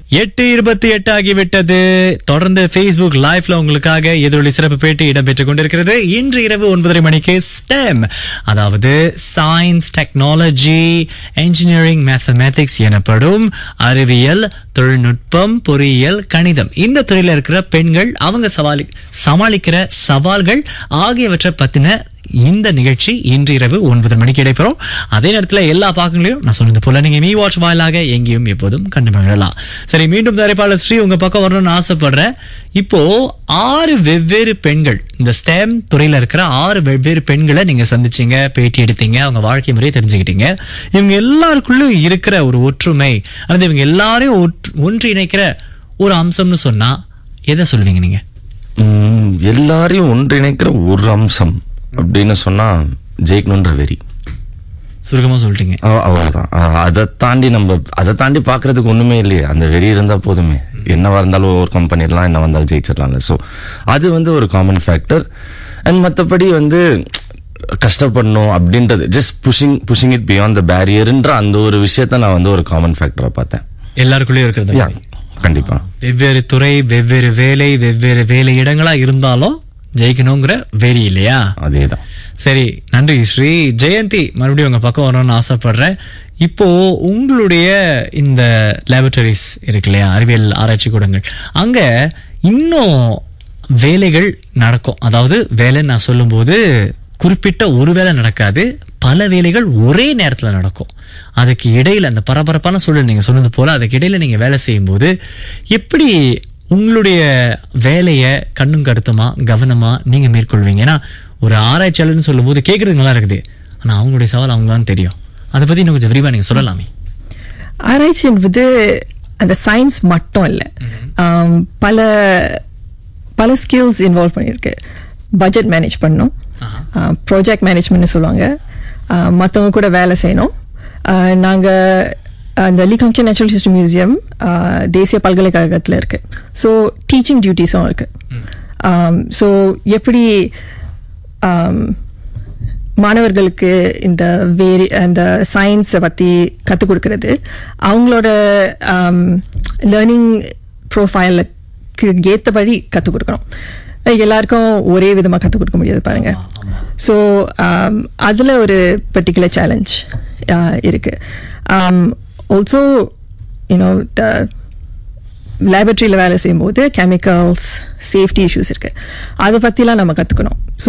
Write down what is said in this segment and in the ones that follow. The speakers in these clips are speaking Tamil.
எட்டு இருபத்தி எட்டு ஆகிவிட்டது தொடர்ந்து Facebook லைவ்ல உங்களுக்காக எதிரொலி சிறப்பு பேட்டி இடம்பெற்றுக் கொண்டிருக்கிறது இன்று இரவு ஒன்பதரை மணிக்கு ஸ்டெம் அதாவது சயின்ஸ் டெக்னாலஜி என்ஜினியரிங் மேத்தமேட்டிக்ஸ் எனப்படும் அறிவியல் தொழில்நுட்பம் பொறியியல் கணிதம் இந்த துறையில இருக்கிற பெண்கள் அவங்க சவாலி சமாளிக்கிற சவால்கள் ஆகியவற்றை பத்தின இந்த நிகழ்ச்சி இன்று இரவு ஒன்பது மணிக்கு இடைபெறும் அதே நேரத்துல எல்லா பாக்கங்களையும் நான் சொன்னது போல நீங்க மீ வாட்ச் வாயிலாக எங்கேயும் எப்போதும் கண்டு மகிழலாம் சரி மீண்டும் தயாரிப்பாளர் ஸ்ரீ உங்க பக்கம் வரணும்னு ஆசைப்படுறேன் இப்போ ஆறு வெவ்வேறு பெண்கள் இந்த ஸ்டெம் துறையில இருக்கிற ஆறு வெவ்வேறு பெண்களை நீங்க சந்திச்சீங்க பேட்டி எடுத்தீங்க அவங்க வாழ்க்கை முறையை தெரிஞ்சுக்கிட்டீங்க இவங்க எல்லாருக்குள்ளும் இருக்கிற ஒரு ஒற்றுமை அல்லது இவங்க எல்லாரையும் ஒற்று- ஒன்று இணைக்கிற ஒரு அம்சம்னு சொன்னா எதை சொல்லுவீங்க நீங்க ம், எல்லாரையும் ஒன்றிணைக்கிற ஒரு அம்சம் அப்படின்னு சொன்னா ஜெயிக்கணுன்ற வெறி சுருக்கமா சொல்லிட்டீங்க அவ- அவ்வளவுதான் அஹ் அதை தாண்டி நம்ம அதை தாண்டி பாக்குறதுக்கு ஒண்ணுமே இல்லையே அந்த வெறி இருந்தா போதுமே என்னவா இருந்தாலும் ஓவர் கம் பண்ணிடலாம் என்ன வந்தாலும் ஜெயிச்சிடலாம்ல ஸோ அது வந்து ஒரு காமன் ஃபேக்டர் அண்ட் மற்றபடி வந்து கஷ்டப்படணும் அப்படின்றது just pushing pushing it beyond the பேரியர்ன்ற அந்த ஒரு விஷயத்த நான் வந்து ஒரு காமன் ஃபேக்டரா பார்த்தேன் எல்லாருக்குள்ளயும் இருக்கிறது யா கண்டிப்பா வெவ்வேறு துறை வெவ்வேறு வேலை வெவ்வேறு வேலை இடங்களா இருந்தாலும் ஜெயிக்கணுங்கிற வெறி இல்லையா அதேதான் சரி நன்றி ஸ்ரீ ஜெயந்தி மறுபடியும் உங்க பக்கம் வரணும்னு ஆசைப்படுறேன் இப்போ உங்களுடைய இந்த லேபரட்டரிஸ் இருக்கு இல்லையா அறிவியல் ஆராய்ச்சி கூடங்கள் அங்க இன்னும் வேலைகள் நடக்கும் அதாவது வேலைன்னு நான் சொல்லும்போது குறிப்பிட்ட ஒரு வேலை நடக்காது பல வேலைகள் ஒரே நேரத்துல நடக்கும் அதுக்கு இடையில அந்த பரபரப்பான சூழல் நீங்க சொன்னது போல அதுக்கு இடையில நீங்க வேலை செய்யும்போது எப்படி உங்களுடைய வேலையை கண்ணும் கருத்துமா கவனமா நீங்க மேற்கொள்வீங்க ஏன்னா ஒரு ஆராய்ச்சியாளர்னு சொல்லும்போது கேட்கறதுக்கு நல்லா இருக்குது ஆனா அவங்களுடைய சவால் அவங்க தான் தெரியும் அதை பத்தி இன்னும் கொஞ்சம் விரிவா நீங்க சொல்லலாமே ஆராய்ச்சி என்பது அந்த சயின்ஸ் மட்டும் இல்லை பல பல ஸ்கில்ஸ் இன்வால்வ் பண்ணியிருக்கு பட்ஜெட் மேனேஜ் பண்ணணும் ப்ராஜெக்ட் மேனேஜ்மெண்ட்னு சொல்லுவாங்க மற்றவங்க கூட வேலை செய்யணும் நாங்கள் அந்த லீகாங்ஷன் நேச்சுரல் ஹிஸ்டரி மியூசியம் தேசிய பல்கலைக்கழகத்தில் இருக்கு ஸோ டீச்சிங் டியூட்டிஸும் இருக்கு ஸோ எப்படி ஆம், மாணவர்களுக்கு இந்த வேரி அந்த சயின்ஸை பற்றி கற்றுக் கொடுக்கறது அவங்களோட லேர்னிங் ப்ரோஃபைலுக்கு ஏற்றபடி கற்றுக் கொடுக்கணும் எல்லாருக்கும் ஒரே விதமாக கற்றுக் கொடுக்க முடியாது பாருங்க ஸோ அதில் ஒரு பர்டிகுலர் சேலஞ்ச் இருக்கு ஆல்சோ யூனோ த லேபரட்டரியில் வேலை செய்யும்போது கெமிக்கல்ஸ் சேஃப்டி இஷ்யூஸ் இருக்கு அதை பற்றிலாம் நம்ம கற்றுக்கணும் ஸோ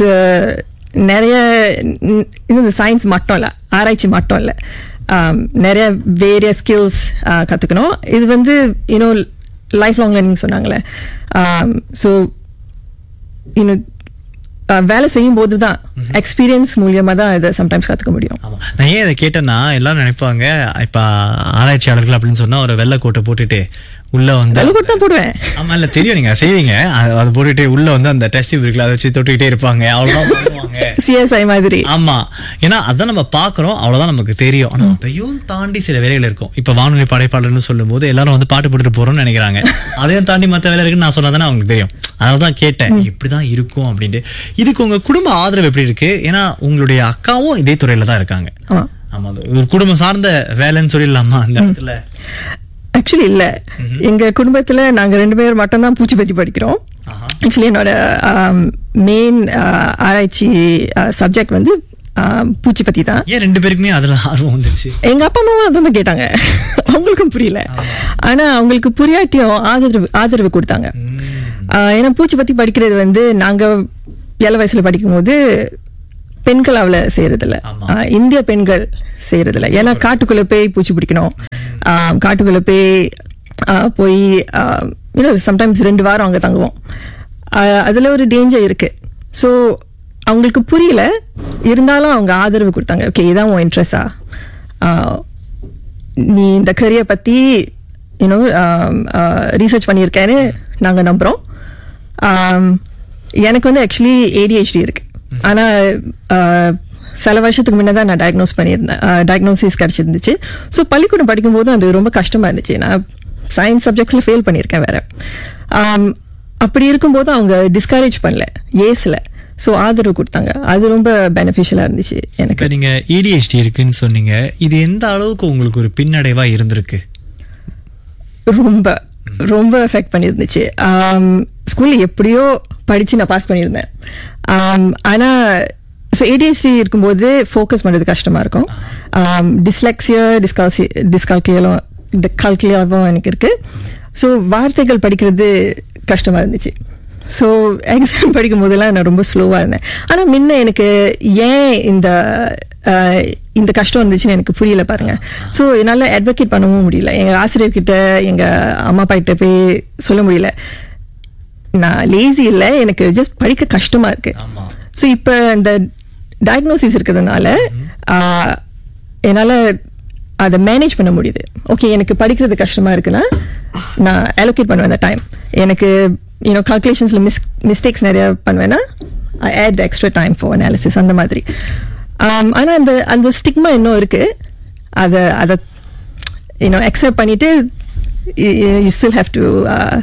நிறைய ந- இது இந்த சயின்ஸ் மட்டும் இல்லை ஆராய்ச்சி மட்டும் இல்லை நிறைய வேரிய ஸ்கில்ஸ் கற்றுக்கணும் இது வந்து யூனோ லைஃப் லாங் லேர்னிங் சொன்னாங்களே ஸோ இன்னும் வேலை செய்யும் போது தான் எக்ஸ்பீரியன்ஸ் மூலியமாக தான் இதை சம்டைம்ஸ் கற்றுக்க முடியும் ஆமா நான் ஏன் இதை கேட்டேன்னா எல்லாரும் நினைப்பாங்க இப்ப ஆராய்ச்சியாளர்கள் அப்படின்னு சொன்னா ஒரு வெள்ளை கோட்டை போட்டுட்டு உள்ள வந்து வெலை கொடுத்து தான் போடுவேன் ஆமா இல்ல தெரியும் நீங்க செய்வீங்க அது- அது போட்டுட்டு உள்ள வந்து அந்த டெஸ்ட் இருக்குல்ல அதை வச்சு தொட்டுக்கிட்டே இருப்பாங்க அவ்வளவுதான் பண்ணுவாங்க சிஎஸ்ஐ மாதிரி ஆமா ஏன்னா அதான் நம்ம பாக்குறோம் அவ்வளவுதான் நமக்கு தெரியும் ஆனா அதையும் தாண்டி சில வேலைகள் இருக்கும் இப்ப வானொலி படைப்பாளர்னு சொல்லும் போது எல்லாரும் வந்து பாட்டு போட்டுட்டு போறோம்னு நினைக்கிறாங்க அதையும் தாண்டி மத்த வேலை இருக்குன்னு நான் சொன்னாதானே அவங்களுக்கு தெரியும் அதான் கேட்டேன் இப்படிதான் இருக்கும் அப்படின்ட்டு இதுக்கு உங்க குடும்ப ஆதரவு எப்படி இருக்கு ஏன்னா உங்களுடைய அக்காவும் இதே துறையில தான் இருக்காங்க ஆமா ஆமா அது ஒரு குடும்பம் சார்ந்த வேலைன்னு சொல்லிடலாமா அந்த இடத்துல ஆக்சுவலி இல்ல எங்க குடும்பத்துல நாங்க ரெண்டு பேர் மட்டும் தான் பூச்சி பத்தி படிக்கிறோம் ஆஹா. ஆக்சுவலி என்னோட மெயின் ஆராய்ச்சி சப்ஜெக்ட் வந்து ஆம், பூச்சி பத்தி தான் ஏன் ரெண்டு பேருக்குமே அதுல ஆர்வம் வந்துச்சு எங்க அப்பா அம்மாவும் அதான் கேட்டாங்க அவங்களுக்கும் புரியல ஆனா அவங்களுக்கு புரியாட்டியும் ஆதரவு ஆதரவு கொடுத்தாங்க ஆ, ஏன்னா பூச்சி பத்தி படிக்கிறது வந்து நாங்க ஏழை வயசுல படிக்கும்போது பெண்கள் அவளை செய்யறது இல்ல ஆமா. ஆ, இந்திய பெண்கள் செய்யறது இல்ல ஏன்னா காட்டுக்குள்ள போய் பூச்சி பிடிக்கணும் ஆ, காட்டுக்குள்ள போய் ஆ, போய் சம்டைம்ஸ் ரெண்டு வாரம் அங்க தங்குவோம் ஆ, அதுல ஒரு டேஞ்சர் இருக்கு ஸோ அவங்களுக்கு புரியல இருந்தாலும் அவங்க ஆதரவு கொடுத்தாங்க ஓகே இதான் உன் இன்ட்ரெஸ்டா நீ இந்த கரியரை பத்தி யூனோ ரீசர்ச் பண்ணியிருக்கேன்னு நாங்க நம்புறோம் ஆம், எனக்கு வந்து ஆக்சுவலி ஏடிஹெச்டி இருக்கு ஆனா ஆஹ், சில வருஷத்துக்கு முன்னே தான் நான் டயக்னோஸ் பண்ணியிருந்தேன் டயக்னோசிஸ் கிடைச்சிருந்துச்சு ஸோ பள்ளிக்கூடம் படிக்கும்போது அது ரொம்ப கஷ்டமா இருந்துச்சு நான் சயின்ஸ் சப்ஜெக்ட்ஸ்ல ஃபெயில் பண்ணியிருக்கேன் வேற ஆம், அப்படி இருக்கும்போது அவங்க டிஸ்கரேஜ் பண்ணல ஏஸ்ல ஸோ ஆதரவு கொடுத்தாங்க அது ரொம்ப பெனிஃபிஷியலாக இருந்துச்சு எனக்கு இப்ப நீங்க ஏடிஹெச்டி இருக்குன்னு சொன்னீங்க இது எந்த அளவுக்கு உங்களுக்கு ஒரு பின்னடைவா இருந்திருக்கு ரொம்ப ரொம்ப எஃபெக்ட் பண்ணியிருந்துச்சு ஸ்கூல்ல எப்படியோ படிச்சு நான் பாஸ் பண்ணியிருந்தேன் ஆம், ஆனா ஸோ ஏடிஹெச்டி இருக்கும்போது ஃபோக்கஸ் பண்ணுறது கஷ்டமா இருக்கும் டிஸ்லெக்சியா டிஸ்கால்சி டிஸ்கால்கியலும் கல்கியாவும் எனக்கு இருக்கு ஸோ வார்த்தைகள் படிக்கிறது கஷ்டமா இருந்துச்சு ஸோ எக்ஸாம் படிக்கும் போதெல்லாம் நான் ரொம்ப ஸ்லோவாக இருந்தேன் ஆனால் முன்ன எனக்கு ஏன் இந்த அஹ், இந்த கஷ்டம் இருந்துச்சுன்னு எனக்கு புரியல பாருங்க ஸோ என்னால் அட்வொகேட் பண்ணவும் முடியல எங்கள் ஆசிரியர்கிட்ட எங்கள் அம்மா அப்பா கிட்ட போய் சொல்ல முடியல நான் லேசி இல்லை எனக்கு ஜஸ்ட் படிக்க கஷ்டமா இருக்கு ஆமா. ஸோ இப்போ இந்த டயக்னோசிஸ் இருக்கிறதுனால ஆஹ், என்னால அதை மேனேஜ் பண்ண முடியுது ஓகே எனக்கு படிக்கிறது கஷ்டமா இருக்குன்னா நான் அலோகேட் பண்ணுவேன் அந்த டைம் எனக்கு யூனோ கால்குலேஷன்ஸ்ல மிஸ் மிஸ்டேக்ஸ் நிறைய பண்ணுவேன்னா I add extra time for analysis அந்த மாதிரி Um, ஆனா அந்த அந்த ஸ்டிக்மா இன்னும் இருக்கு அதை அதை யூனோ அக்செப்ட் பண்ணிட்டு you still have to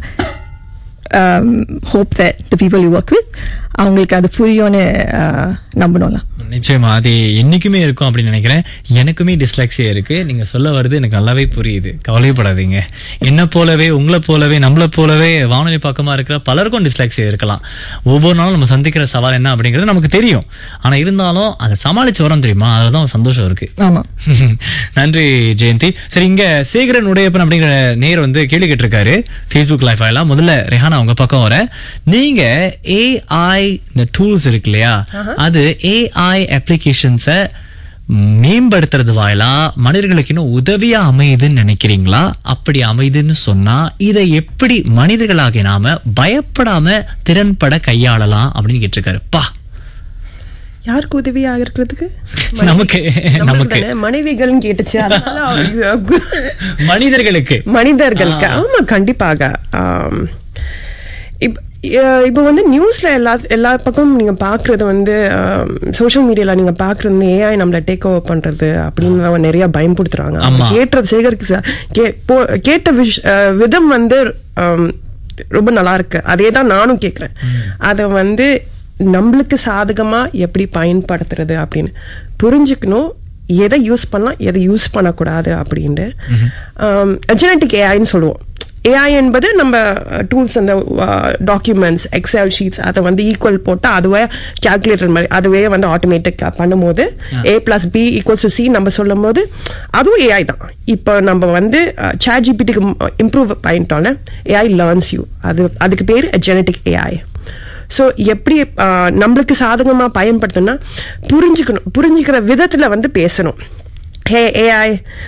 um, hope that the people you work with அவங்களுக்கு அது புரியும்னு uh, நம்பணும்ல நிச்சயமா அது என்னைக்குமே இருக்கும் அப்படின்னு நினைக்கிறேன் எனக்குமே டிஸ்லாக்சியா இருக்கு நீங்க சொல்ல வருது எனக்கு நல்லாவே புரியுது கவலைப்படாதீங்க என்ன போலவே உங்களை போலவே நம்மள போலவே வானொலி பக்கமா இருக்கிற பலருக்கும் டிஸ்லாக்சியா இருக்கலாம் ஒவ்வொரு நாளும் நம்ம சந்திக்கிற சவால் என்ன அப்படிங்கிறது நமக்கு தெரியும் ஆனா இருந்தாலும் அதை சமாளிச்சு வரோம் தெரியுமா அதுதான் ஒரு சந்தோஷம் இருக்கு ஆமா நன்றி ஜெயந்தி சரி இங்க சேகரன் உடையப்பன் அப்படிங்கிற நேர் வந்து கேள்வி கேட்டிருக்காரு ஃபேஸ்புக் லைஃப் ஆகலாம் முதல்ல ரெஹானா உங்க பக்கம் வர நீங்க ஏஐ இந்த டூல்ஸ் இருக்கு இல்லையா அது ஏஐ அப்ளிகேஷன்ஸை மேம்படுத்துறது வாயிலா மனிதர்களுக்கு இன்னும் உதவியா அமையுதுன்னு நினைக்கிறீங்களா அப்படி அமையுதுன்னு சொன்னா இதை எப்படி மனிதர்களாகிய நாம பயப்படாம திறன்பட கையாளலாம் அப்படின்னு கேட்டிருக்காரு பா யாருக்கு உதவியா இருக்கிறதுக்கு நமக்கு நம்மளுக்கு நமக்கு தானே, மனைவிகள்னு கேட்டுச்சு அதனால அவருக்கு மனிதர்களுக்கு மனிதர்களுக்கு ஆமா கண்டிப்பாக ஆம். இப்- அஹ் இப்போ வந்து நியூஸ்ல எல்லா எல்லா பக்கமும் நீங்க பாக்குறது வந்து சோஷியல் மீடியால நீங்க பாக்குறது ஏஐ நம்மள டேக் ஓவர் பண்றது அப்படின்னு அவன் நிறைய பயன்படுத்துறாங்க ஆமா. அவங்க கேட்டுறது சேகரிக்கு ச- கே- போ- கேட்ட விஷ்- அஹ் விதம் வந்து ஆம், ரொம்ப நல்லா இருக்கு அதே தான் நானும் கேக்குறேன் அதை வந்து நம்மளுக்கு சாதகமா எப்படி பயன்படுத்துறது அப்படின்னு புரிஞ்சுக்கணும் எதை யூஸ் பண்ணலாம் எதை யூஸ் பண்ணக்கூடாது அப்படின்ட்டு ஜெனட்டிக் ஏஐன்னு சொல்லுவோம் ஏஐ என்பது நம்ம டூல்ஸ் அந்த டாக்குமெண்ட்ஸ் எக்ஸல் ஷீட்ஸ் அதை வந்து ஈக்குவல் போட்டு அதுவே கால்குலேட்டர் மாதிரி அதுவே வந்து ஆட்டோமேட்டிக் பண்ணும்போது A plus B equals to C நம்ம சொல்லும் போது அதுவும் ஏஐ தான் இப்போ நம்ம வந்து சேட் ஜிபிடிக்கு இம்ப்ரூவ் பண்ணிட்டோம்ல ஏஐ லேர்ன்ஸ் யூ அது அதுக்கு பேர் ஜெனட்டிக் ஏஐ ஸோ எப்படி ஆஹ், நம்மளுக்கு சாதகமா பயன்படுத்தணும்னா புரிஞ்சுக்கணும் புரிஞ்சுக்கிற விதத்துல வந்து பேசணும் ஹே ஏஐ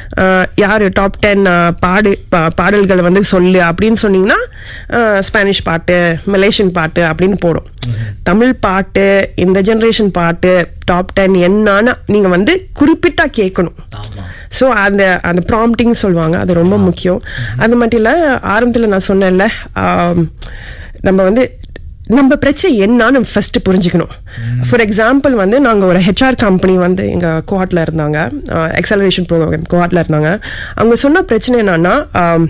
யார் டாப் டென் பாடு பா- பாடல்கள் வந்து சொல்லு அப்படின்னு சொன்னீங்கன்னா ஆஹ், ஸ்பானிஷ் பாட்டு மலேசியன் பாட்டு அப்படின்னு போடும் தமிழ் பாட்டு இந்த ஜெனரேஷன் பாட்டு டாப் டென் என்னன்னு நீங்க வந்து குறிப்பிட்டா கேட்கணும் ஸோ அந்த அந்த ப்ராம்ப்டிங் சொல்லுவாங்க அது ரொம்ப முக்கியம் அது மட்டும் இல்லை ஆரம்பத்தில் நான் சொன்னேன்ல ஆம், நம்ம வந்து நம்ம பிரச்சனை என்னன்னு ஃபர்ஸ்ட் புரிஞ்சுக்கணும் ஃபார் எக்ஸாம்பிள் வந்து நாங்கள் ஒரு ஹெச்ஆர் கம்பெனி வந்து எங்கள் கோவாட்டில் இருந்தாங்க எக்ஸலரேஷன் ப்ரோக்ராம் கோவாட்டில் இருந்தாங்க அவங்க சொன்ன பிரச்சனை என்னன்னா ஆம்,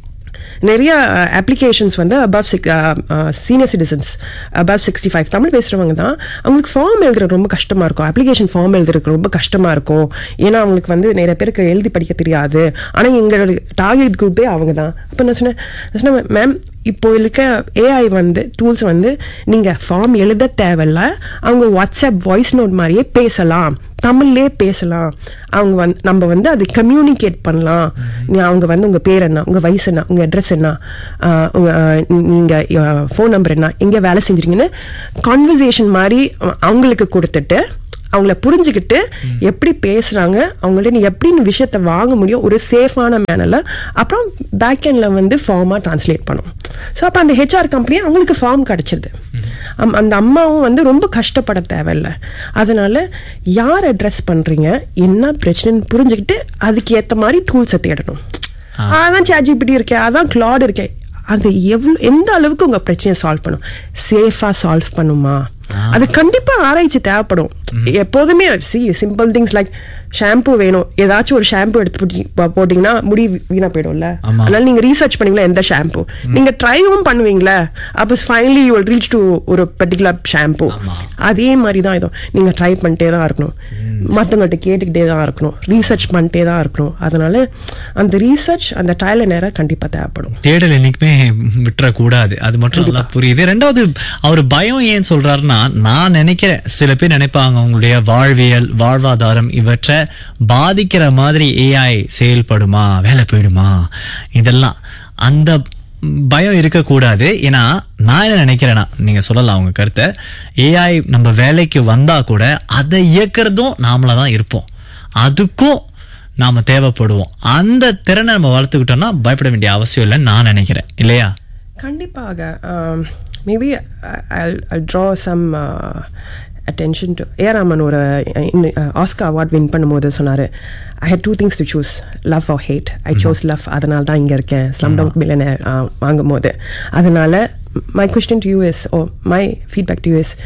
நிறைய அப்ளிகேஷன்ஸ் வந்து above six senior citizens above sixty five Tamil பேசுகிறவங்க தான் அவங்களுக்கு ஃபார்ம் எழுதுறது ரொம்ப கஷ்டமாக இருக்கும் அப்ளிகேஷன் ஃபார்ம் எழுதுறதுக்கு ரொம்ப கஷ்டமாக இருக்கும் ஏன்னா அவங்களுக்கு வந்து நிறைய பேருக்கு எழுதி படிக்க தெரியாது ஆனால் எங்களோட டார்கெட் குரூப்பே அவங்க தான் அப்போ நான் சொன்னேன் நான் சொன்னேன் மேம் இப்போ இருக்க ஏஐ வந்து டூல்ஸ் வந்து நீங்கள் ஃபார்ம் எழுத தேவையில்ல அவங்க வாட்ஸ்அப் வாய்ஸ் நோட் மாதிரியே பேசலாம் தமிழ்லே பேசலாம் அவங்க வந்து நம்ம வந்து அது கம்யூனிகேட் பண்ணலாம் நீ அவங்க வந்து உங்க பேர் என்ன உங்க வயசு என்ன உங்க அட்ரஸ் என்ன ஆஹ் உங்க, ஆஹ் நீங்க ஃபோன் நம்பர் என்ன எங்க வேலை செஞ்சிருக்கீங்கன்னு கான்வர்சேஷன் மாதிரி அவங்களுக்கு கொடுத்துட்டு அவங்கள புரிஞ்சுக்கிட்டு எப்படி பேசுறாங்க அவங்கள்ட்ட நீ எப்படி இந்த விஷயத்த வாங்க முடியும் ஒரு சேஃபான மேனர்ல அப்புறம் பேக் எண்ட்ல வந்து ஃபார்மா டிரான்ஸ்லேட் பண்ணும் ஸோ அப்போ அந்த ஹெச்ஆர் கம்பெனி அவங்களுக்கு ஃபார்ம் கிடைச்சிருது அம்- அந்த அம்மாவும் வந்து ரொம்ப கஷ்டப்பட தேவையில்ல அதனால யார் அட்ரஸ் பண்றீங்க என்ன பிரச்சனைன்னு புரிஞ்சுக்கிட்டு அதுக்கு ஏத்த மாதிரி டூல்ஸை தேடணும் அதான் சாட்ஜிபிடி இருக்கே அதான் கிளாட் இருக்கே அது எவ்வளோ எந்த அளவுக்கு உங்க பிரச்சனையை சால்வ் பண்ணும் சேஃபா சால்வ் பண்ணுமா அது கண்டிப்பா ஆராய்ச்சி தேவைப்படும் எப்போதுமே சி சிம்பிள் திங்ஸ் லைக் ஷாம்பு வேணும் ஏதாச்சும் ஒரு ஷாம்பு எடுத்து போட்டி- போ- போட்டீங்கன்னா முடி வீணா போயிடும்ல ஆமா. அதனால நீங்க ரீசர்ச் பண்ணீங்களா எந்த ஷாம்பு நீங்க ட்ரைவும் பண்ணுவீங்களா அப்போ finally you will reach to ஒரு பர்டிகுலர் ஷாம்பு அதே மாதிரி தான் இதுவும் நீங்க ட்ரை பண்ணிட்டே தான் இருக்கணும் மற்றவங்கள்ட்ட கேட்டுக்கிட்டே தான் இருக்கணும் ரீசர்ச் பண்ணிட்டே தான் இருக்கணும் அதனால அந்த ரீசர்ச் அந்த ட்ரையல் நேரம் கண்டிப்பா தேவைப்படும் தேடல் என்னைக்குமே விட்டுறக்கூடாது அது மட்டும் நல்லா புரியுது ரெண்டாவது அவர் பயம் ஏன் சொல்றாருன்னா நான் நினைக்கிறேன் சில பேர் நினைப்பாங்க அவங்களுடைய வாழ்வியல் வாழ்வாதாரம் இவற்றை பாதிக்கிற மாதிரி ஏஐ செயல்படுமா வேலை போயிடுமா இதெல்லாம் அந்த பயம் இருக்கக்கூடாது ஏன்னா நான் என்ன நினைக்கிறேன்னா நீங்க சொல்லலாம் உங்க கருத்தை ஏஐ நம்ம வேலைக்கு வந்தா கூட அதை இயக்குறதும் நாமளா தான் இருப்போம் அதுக்கும் நாம தேவைப்படுவோம் அந்த திறனை நம்ம வளர்த்துக்கிட்டோம்னா பயப்பட வேண்டிய அவசியம் இல்லைன்னு நான் நினைக்கிறேன் இல்லையா கண்டிப்பாக maybe I draw some attention to A Rahman ஒரு ஆஸ்கா அவார்ட் வின் பண்ணும்போது சொன்னார் I had two things to choose love or hate I chose love அதனால தான் இங்கே இருக்கேன் ஸ்லம் டவுன் மில்லன வாங்கும் போது அதனால my question to us oh my feedback to us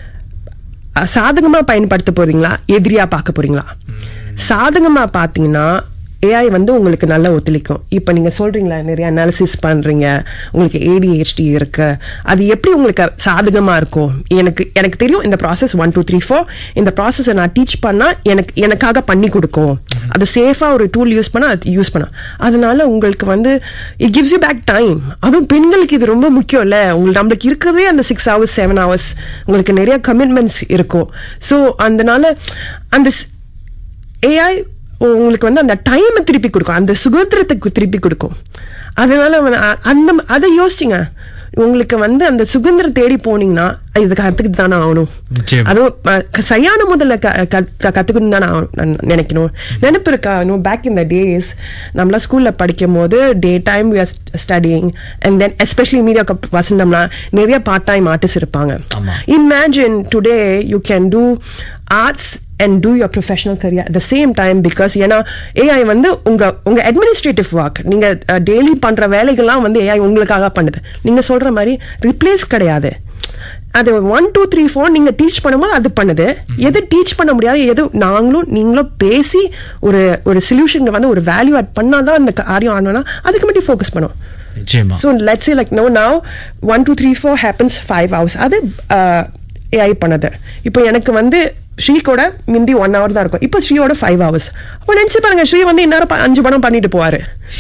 சாதகமா பயன்படுத்த போறீங்களா எதிரியா பார்க்க போறீங்களா சாதகமா பாத்தீங்கன்னா ஏஐ வந்து உங்களுக்கு நல்லா ஒத்துழைக்கும் இப்போ நீங்க சொல்றீங்களா நிறைய அனாலிசிஸ் பண்றீங்க உங்களுக்கு ஏடிஹெச்டி இருக்கு அது எப்படி உங்களுக்கு சாதகமா இருக்கும் எனக்கு எனக்கு தெரியும் இந்த process one two three four இந்த ப்ராசஸை நான் டீச் பண்ணா எனக்கு எனக்காக பண்ணி கொடுக்கும் அது சேஃபா ஒரு டூல் யூஸ் பண்ணா அது யூஸ் பண்ண அதனால உங்களுக்கு வந்து it gives you back time அதுவும் பெண்களுக்கு இது ரொம்ப முக்கியம் இல்ல உங்களுக்கு நம்மளுக்கு இருக்கிறதே அந்த சிக்ஸ் ஹவர்ஸ் செவன் ஹவர்ஸ் உங்களுக்கு நிறைய கமிட்மெண்ட்ஸ் இருக்கும் ஸோ அதனால அந்த ஏஐ உங்களுக்கு வந்து அந்த டைமை திருப்பி கொடுக்கும் அந்த சுதந்திரத்துக்கு திருப்பி கொடுக்கும் அதனால வந்து அ- அந்த அதை யோசிச்சுங்க உங்களுக்கு வந்து அந்த சுதந்திரம் தேடி போனீங்கன்னா இது கத்துக்கிட்டு தானே ஆகணும் நிச்சயமா. அதுவும் அஹ், க- சரியான முதல்ல க- க- க- கத்துக்கணும் தானே ஆகணும் நான் நினைக்கணும் நினைப்பு இருக்கா no back in the days நம்மளா ஸ்கூல்ல படிக்கும் போது day time studying and then especially media வசந்தம்னா நிறைய பார்ட் டைம் ஆர்டிஸ்ட் இருப்பாங்க ஆமா. imagine today you can do arts and do your professional career at the same time because ஏன்னா ஏஐ வந்து உங்க உங்க அட்மினிஸ்ட்ரேட்டிவ் ஒர்க் நீங்க டெய்லி பண்ற வேலைகள்லாம் வந்து ஏஐ உங்களுக்காக பண்ணுது நீங்க சொல்ற மாதிரி ரிப்ளேஸ் கிடையாது அது ஒன் டூ த்ரீ ஃபோர் நீங்க டீச் பண்ணும்போது அது பண்ணுது எது டீச் பண்ண முடியாது எது நாங்களும் நீங்களும் பேசி ஒரு ஒரு சொல்யூஷன் வந்து ஒரு வேல்யூ ஆட் பண்ணாதான் அந்த காரியம் ஆனோம்னா அதுக்கு மட்டும் ஃபோக்கஸ் பண்ணும் நிச்சயமா So let's say like no now one two three four happens five hours அது ஏஐ பண்ணது இப்போ எனக்கு வந்து ஸ்ரீ கூட மிந்தி ஒன் ஹவர் தான் இருக்கும் இப்போ ஸ்ரீயோட ஃபைவ் ஹவர்ஸ் அப்போ நினைச்சு பாருங்க ஸ்ரீ வந்து இந்நேரம் ப- அஞ்சு படம் பண்ணிட்டு போவாரு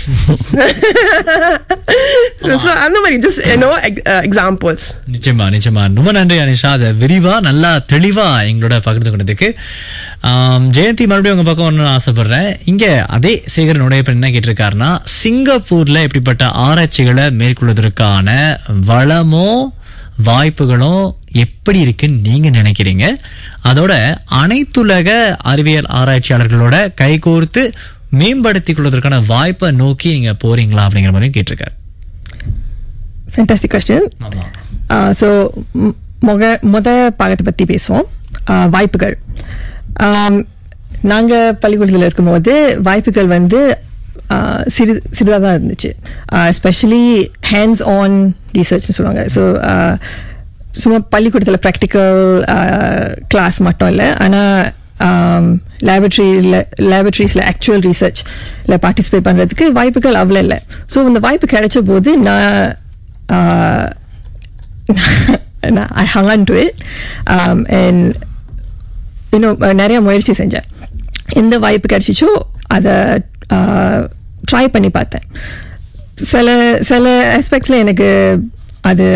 So, அந்த மாதிரி ஜஸ்ட் நோ எக்ஸாம்பிள்ஸ் நிச்சயமா நிச்சயமா ரொம்ப நன்றி அனிஷா அதை விரிவா நல்லா தெளிவா எங்களோட பகிர்ந்து கொண்டதுக்கு ஆம், ஜெயந்தி மறுபடியும் உங்க பக்கம் ஒன்று ஆசைப்படுறேன் இங்க அதே சேகரன் உடையப்பன் என்ன கேட்டிருக்காருன்னா சிங்கப்பூர்ல இப்படிப்பட்ட ஆராய்ச்சிகளை மேற்கொள்வதற்கான வளமோ வாய்ப்புகளும் எப்படி இருக்குன்னு நீங்க நினைக்கிறீங்க அதோட அனைத்துலக அறிவியல் ஆராய்ச்சியாளர்களோட கைகோர்த்து மேம்படுத்திக் கொள்வதற்கான வாய்ப்பை நோக்கி நீங்க போறீங்களா அப்படிங்கிற மாதிரியும் கேட்டிருக்காரு ஃபேண்டாஸ்டிக் கொஸ்டின் ஆமா ஸோ முக முத பாகத்தை பற்றி பேசுவோம் Uh, வாய்ப்புகள் நாங்கள் பள்ளிக்கூடத்தில் இருக்கும்போது வாய்ப்புகள் வந்து uh, சிறு சிறிதாக தான் இருந்துச்சு எஸ்பெஷலி ஹேண்ட்ஸ் ஆன் ரிசர்ச்னு சொல்லுவாங்க ஸோ சும்மா பள்ளிக்கூடத்தில் ப்ராக்டிக்கல் கிளாஸ் மட்டும் இல்லை ஆனால் லேபரட்டரியில் லேபரட்டரிஸில் ஆக்சுவல் ரிசர்ச்சில் பார்ட்டிசிபேட் பண்ணுறதுக்கு வாய்ப்புகள் அவ்வளோ இல்லை ஸோ இந்த வாய்ப்பு கிடைச்ச போது நான் uh, I hung on to it um, and இன்னும் நிறைய முயற்சி செஞ்சேன் எந்த வாய்ப்பு கிடைச்சிச்சோ அதை ட்ரை பண்ணி பார்த்தேன் சில சில ஆஸ்பெக்ட்ஸில் எனக்கு அது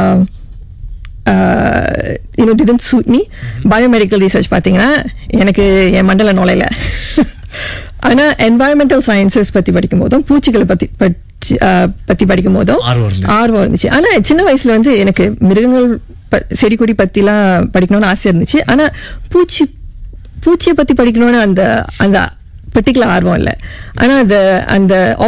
இன்னும் didn't suit me biomedical research பார்த்தீங்கன்னா எனக்கு என் மண்டல நுழையில ஆனால் என்வாயன்மெண்டல் சயின்சஸ் பற்றி படிக்கும் போதும் பூச்சிகளை பற்றி பற்றி ஆஹ், பற்றி படிக்கும் போதும் ஆர்வம் இருந்துச்சு. ஆர்வம் இருந்துச்சு ஆனா சின்ன வயசுல வந்து எனக்கு மிருகங்கள் ப- செடி கொடி பத்திலாம் படிக்கணும்னு ஆசை இருந்துச்சு ஆனா பூச்சி பூச்சியை பத்தி படிக்கணும்னு அந்த அந்த பர்டிகுலர் ஆர்வம் இல்லை ஆனா அந்த அந்த